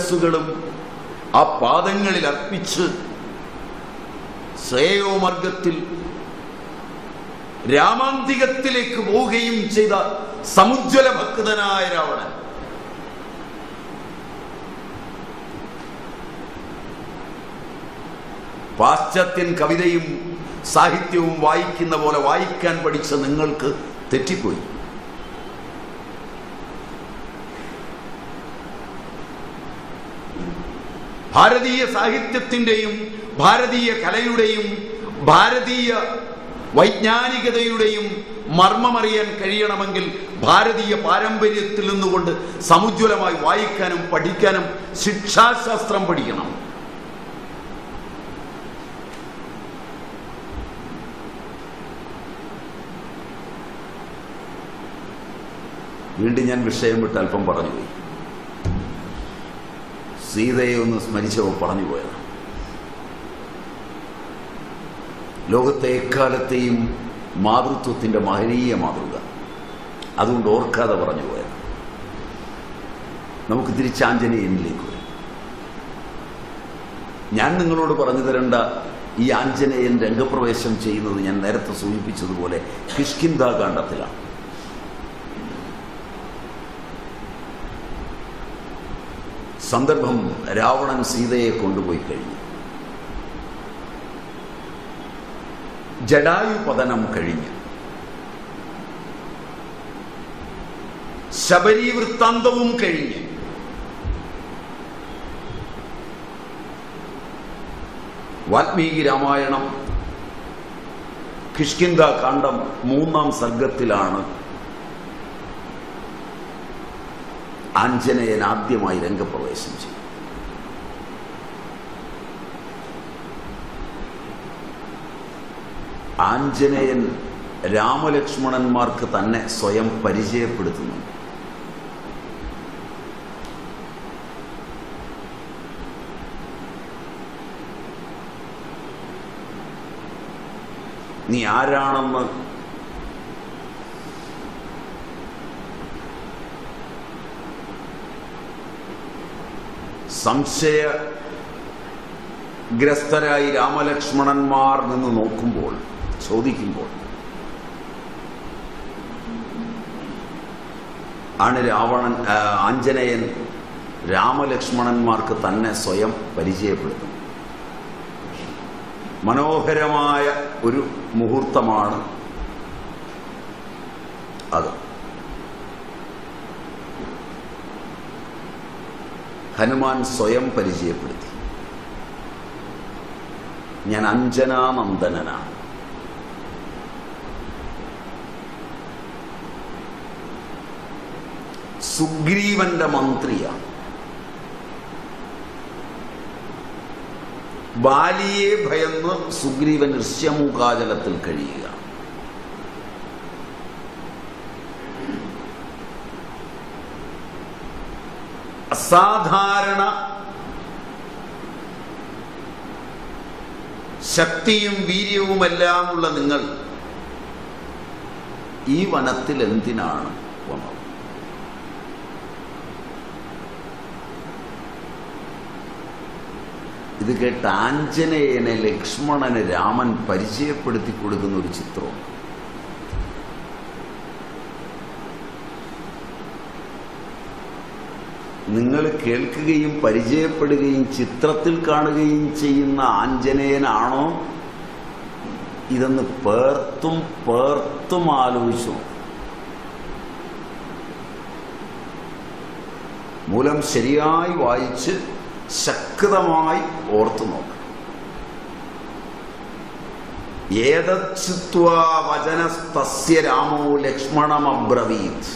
ശിരസ്സുകളും ആ പാദങ്ങളിൽ അർപ്പിച്ച് ശ്രേയോമാർഗത്തിൽ രാമാന്തികത്തിലേക്ക് പോവുകയും ചെയ്ത സമുജ്വല ഭക്തനായ രാവണൻ പാശ്ചാത്യൻ കവിതയും സാഹിത്യവും വായിക്കുന്ന പോലെ വായിക്കാൻ പഠിച്ച നിങ്ങൾക്ക് തെറ്റിപ്പോയി ഭാരതീയ സാഹിത്യത്തിൻ്റെയും ഭാരതീയ കലയുടെയും ഭാരതീയ വൈജ്ഞാനികതയുടെയും മർമ്മമറിയാൻ കഴിയണമെങ്കിൽ ഭാരതീയ പാരമ്പര്യത്തിൽ നിന്നുകൊണ്ട് സമുജ്വലമായി വായിക്കാനും പഠിക്കാനും ശിക്ഷാശാസ്ത്രം പഠിക്കണം വീണ്ടും ഞാൻ വിഷയം വിട്ട് അല്പം പറഞ്ഞുപോയി സീതയെ ഒന്ന് സ്മരിച്ചവ പറഞ്ഞു പോയതാണ് ലോകത്തെ എക്കാലത്തെയും മാതൃത്വത്തിന്റെ മഹനീയ മാതൃക അതുകൊണ്ട് ഓർക്കാതെ പറഞ്ഞു പോയത് നമുക്ക് തിരിച്ചാഞ്ജനേയനിലേക്ക് വരും ഞാൻ നിങ്ങളോട് പറഞ്ഞു തരേണ്ട ഈ ആഞ്ജനേയൻ രംഗപ്രവേശം ചെയ്യുന്നത് ഞാൻ നേരത്തെ സൂചിപ്പിച്ചതുപോലെ കിഷ്കിന്താകാന്ഡത്തിലാണ് സന്ദർഭം രാവണൻ സീതയെ കൊണ്ടുപോയി കഴിഞ്ഞു ജഡായു പതനം കഴിഞ്ഞു ശബരി വൃത്താന്തവും കഴിഞ്ഞ് വാൽമീകി രാമായണം കിഷ്കിന്ദ കാണ്ഡം മൂന്നാം സർഗത്തിലാണ് ആഞ്ജനേയൻ ആദ്യമായി രംഗപ്രവേശം ചെയ്തു ആഞ്ജനേയൻ രാമലക്ഷ്മണന്മാർക്ക് തന്നെ സ്വയം പരിചയപ്പെടുത്തുന്നു നീ ആരാണെന്ന് സംശയഗ്രസ്തരായി രാമലക്ഷ്മണന്മാർ നിന്ന് നോക്കുമ്പോൾ ചോദിക്കുമ്പോൾ ആണ് രാവണൻ ആ, ആഞ്ജനേയൻ രാമലക്ഷ്മണന്മാർക്ക് തന്നെ സ്വയം പരിചയപ്പെടുത്തുന്നത് മനോഹരമായ ഒരു മുഹൂർത്തമാണ് അത് ഹനുമാൻ സ്വയം പരിചയപ്പെടുത്തി ഞാൻ അഞ്ജനാനന്ദനാണ് സുഗ്രീവന്റെ മന്ത്രിയാണ് ബാലിയെ ഭയന്ന് സുഗ്രീവൻ ഋഷ്യമുഖാചലത്തിൽ കഴിയുക അസാധാരണ ശക്തിയും വീര്യവുമെല്ലാമുള്ള നിങ്ങൾ ഈ വനത്തിൽ എന്തിനാണ് വന്നത് ഇത് കേട്ട് ആഞ്ജനേയനെ ലക്ഷ്മണന് രാമൻ പരിചയപ്പെടുത്തി കൊടുക്കുന്ന ഒരു ചിത്രവും നിങ്ങൾ കേൾക്കുകയും പരിചയപ്പെടുകയും ചിത്രത്തിൽ കാണുകയും ചെയ്യുന്ന ആഞ്ജനേയനാണോ ഇതെന്ന് പേർത്തും പേർത്തും ആലോചിച്ചു മൂലം ശരിയായി വായിച്ച് ശക്തമായി ഓർത്തു നോക്കണം ഏതച്ഛിത്വാ വചനസ്തസ്യ രാമോ ലക്ഷ്മണമബ്രവീത്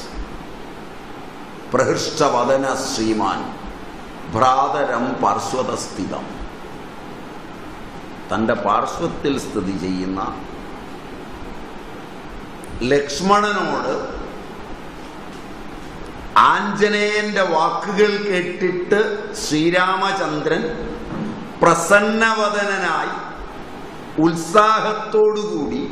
പ്രഹൃഷ്ടവദന ശ്രീമാൻ ഭ്രാതരം പാർശ്വതസ്ഥിതം തൻ്റെ പാർശ്വത്തിൽ സ്ഥിതി ചെയ്യുന്ന ലക്ഷ്മണനോട് ആഞ്ജനേയന്റെ വാക്കുകൾ കേട്ടിട്ട് ശ്രീരാമചന്ദ്രൻ പ്രസന്നവദനായി ഉത്സാഹത്തോടുകൂടി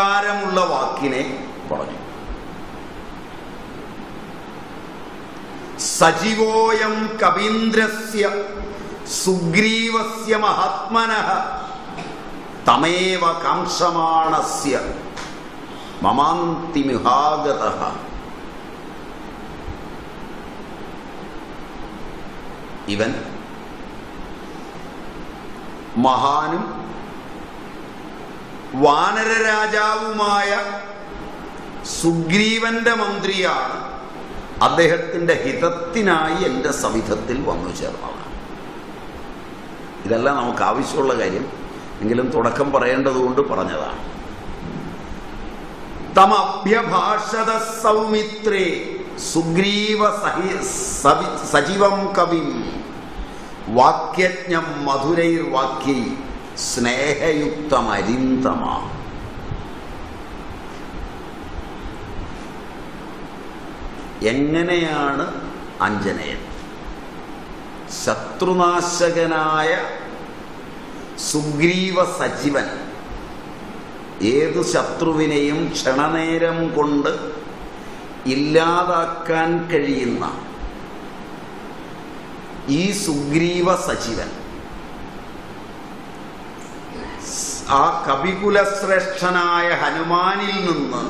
ഇപ്രകാരമുള്ള വാക്കിനെ പറഞ്ഞു സജീവോയം കവീന്ദ്രസ്യ സുഗ്രീവസ്യ മഹാത്മനഃ തമേവ കാംക്ഷമാണസ്യ മമാന്തിമിഹാഗത ഇവൻ മഹാനും വാനര രാജാവുമായ സുഗ്രീവന്റെ മന്ത്രിയാണ് അദ്ദേഹത്തിന്റെ ഹിതത്തിനായി എൻ്റെ സവിധത്തിൽ വന്നു ചേർന്നതാണ് ഇതല്ല നമുക്ക് ആവശ്യമുള്ള കാര്യം എങ്കിലും തുടക്കം പറയേണ്ടതുകൊണ്ട് പറഞ്ഞതാണ് തമഭ്യഭാഷത സൗമിത്രേ സുഗ്രീവ സഹി സവി സജീവം കവിം വാക്യജ്ഞം മധുരൈർ വാക്യൈ സ്നേഹയുക്തമരിന്തമ എങ്ങനെയാണ് അഞ്ജനയൻ ശത്രുനാശകനായ സുഗ്രീവ സജീവൻ ഏതു ശത്രുവിനെയും ക്ഷണനേരം കൊണ്ട് ഇല്ലാതാക്കാൻ കഴിയുന്ന ഈ സുഗ്രീവ സജീവൻ ആ കവികുലശ്രേഷ്ഠനായ ഹനുമാനിൽ നിന്ന്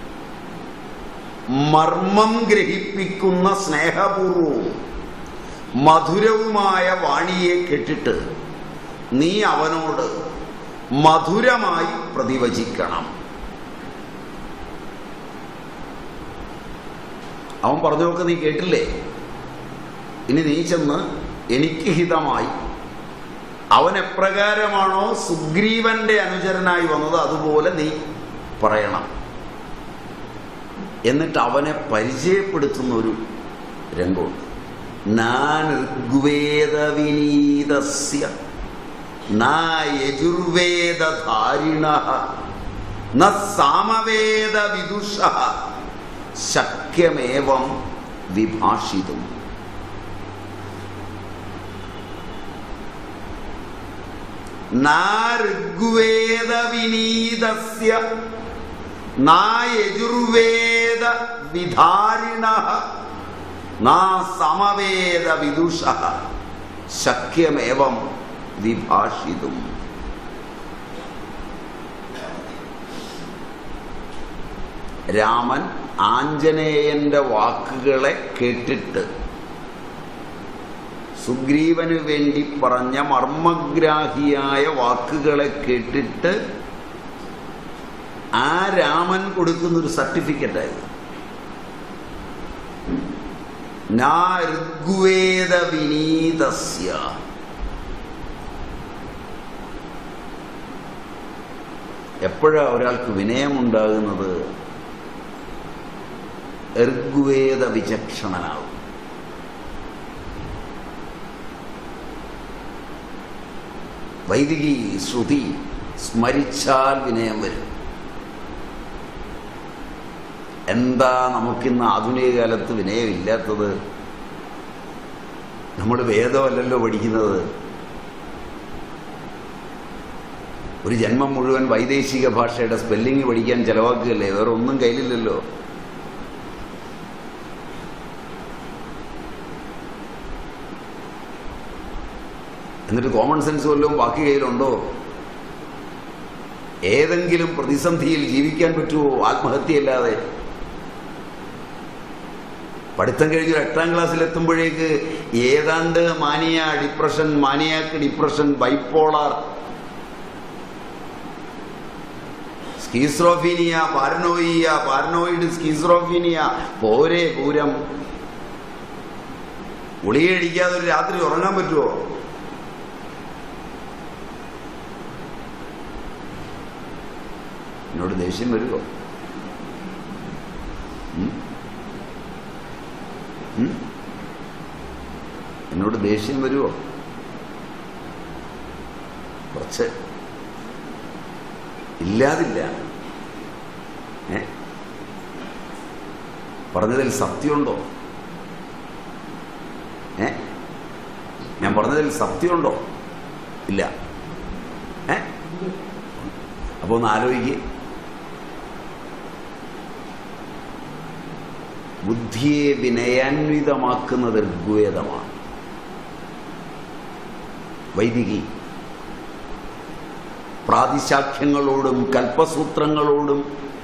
മർമ്മം ഗ്രഹിപ്പിക്കുന്ന സ്നേഹപൂർവവും മധുരവുമായ വാണിയെ കേട്ടിട്ട് നീ അവനോട് മധുരമായി പ്രതിവചിക്കണം അവൻ പറഞ്ഞൊക്കെ നീ കേട്ടില്ലേ ഇനി നീ ചെന്ന് എനിക്ക് ഹിതമായി അവൻ എപ്രകാരമാണോ സുഗ്രീവന്റെ അനുചരനായി വന്നത് അതുപോലെ നീ പറയണം എന്നിട്ട് അവനെ പരിചയപ്പെടുത്തുന്ന ഒരു രംഗമുണ്ട് നാൻ ഋഗ്വേദ വിനീതസ്യ യജുർവേദധാരിണ ന സാമവേദ വിദുഷ ശക്യമേവം വിഭാഷിതും ഋഗ്വേദ വിനീതസ്യ യജുർവേദ വിധാരിണ നാ സമവേദ വിദുഷ ശക്യമേവം വിഭാഷിതും രാമൻ ആഞ്ജനേയന്റെ വാക്കുകളെ കേട്ടിട്ട് സുഗ്രീവന് വേണ്ടി പറഞ്ഞ മർമ്മഗ്രാഹിയായ വാക്കുകളെ കേട്ടിട്ട് ആ രാമൻ കൊടുക്കുന്ന ഒരു സർട്ടിഫിക്കറ്റായത് ഋഗ്വേദ വിനീതസ്യ എപ്പോഴാ ഒരാൾക്ക് വിനയമുണ്ടാകുന്നത് ഋഗ്വേദ വിചക്ഷണനാകും വൈദികി ശ്രുതി സ്മരിച്ചാൽ വിനയം വരും എന്താ നമുക്കിന്ന് ആധുനിക കാലത്ത് വിനയമില്ലാത്തത് നമ്മൾ വേദമല്ലല്ലോ പഠിക്കുന്നത് ഒരു ജന്മം മുഴുവൻ വൈദേശിക ഭാഷയുടെ സ്പെല്ലിംഗ് പഠിക്കാൻ ചെലവാക്കുകയല്ലേ വേറെ ഒന്നും കയ്യിലില്ലല്ലോ എന്നിട്ട് കോമൺ സെൻസ് വല്ലതും ബാക്കി കയ്യിലുണ്ടോ ഏതെങ്കിലും പ്രതിസന്ധിയിൽ ജീവിക്കാൻ പറ്റുമോ ആത്മഹത്യയല്ലാതെ പഠിത്തം കഴിഞ്ഞ് ഒരു എട്ടാം ക്ലാസ്സിൽ എത്തുമ്പോഴേക്ക് ഏതാണ്ട് mania depression maniac depression bipolar schizophrenia paranoia paranoid schizophrenia പോരെ പൂരം ഗുളികയടിക്കാതെ ഒരു രാത്രി ഉറങ്ങാൻ പറ്റുമോ എന്നോട് ദേഷ്യം വരുമോ ഉം? ഉം? എന്നോട് ദേഷ്യം വരുമോ കുറച്ച് ഇല്ലാതില്ല ഏ പറഞ്ഞതിൽ സത്യമുണ്ടോ ഏ ഞാൻ പറഞ്ഞതിൽ സത്യമുണ്ടോ ഇല്ല ഏ അപ്പൊ ഒന്ന് ആലോചിക്കുക ബുദ്ധിയെ വിനയാന്വിതമാക്കുന്നത് ഋഗ്വേദമാണ് വൈദികി പ്രാതിശാഖ്യങ്ങളോടും കൽപ്പസൂത്രങ്ങളോടും